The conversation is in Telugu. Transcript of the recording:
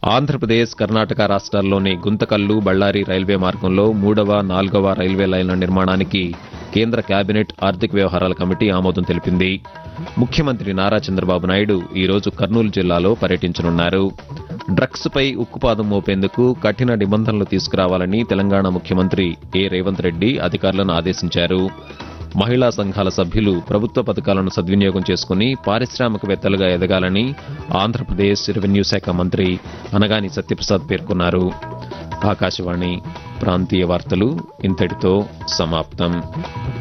ఆంధ్రప్రదేశ్ కర్ణాటక రాష్ట్రాల్లోని గుంతకల్లు బళ్ళారి రైల్వే మార్గంలో మూడవ నాలుగవ రైల్వే లైన్ల నిర్మాణానికి కేంద్ర కేబినెట్ ఆర్థిక వ్యవహారాల కమిటీ ఆమోదం తెలిపింది ముఖ్యమంత్రి నారా చంద్రబాబు నాయుడు ఈ రోజు కర్నూలు జిల్లాలో పర్యటించనున్నారు డ్రగ్స్ పై ఉక్కుపాదం మోపేందుకు కఠిన నిబంధనలు తీసుకురావాలని తెలంగాణ ముఖ్యమంత్రి ఏ రేవంత్ రెడ్డి అధికారులను ఆదేశించారు మహిళా సంఘాల సభ్యులు ప్రభుత్వ పథకాలను సద్వినియోగం చేసుకుని పారిశ్రామికవేత్తలుగా ఎదగాలని ఆంధ్రప్రదేశ్ రెవెన్యూ శాఖ మంత్రి అనగాని సత్యప్రసాద్ పేర్కొన్నారు ఆకాశవాణి ప్రాంతీయ వార్తలు ఇంతటితో సమాప్తం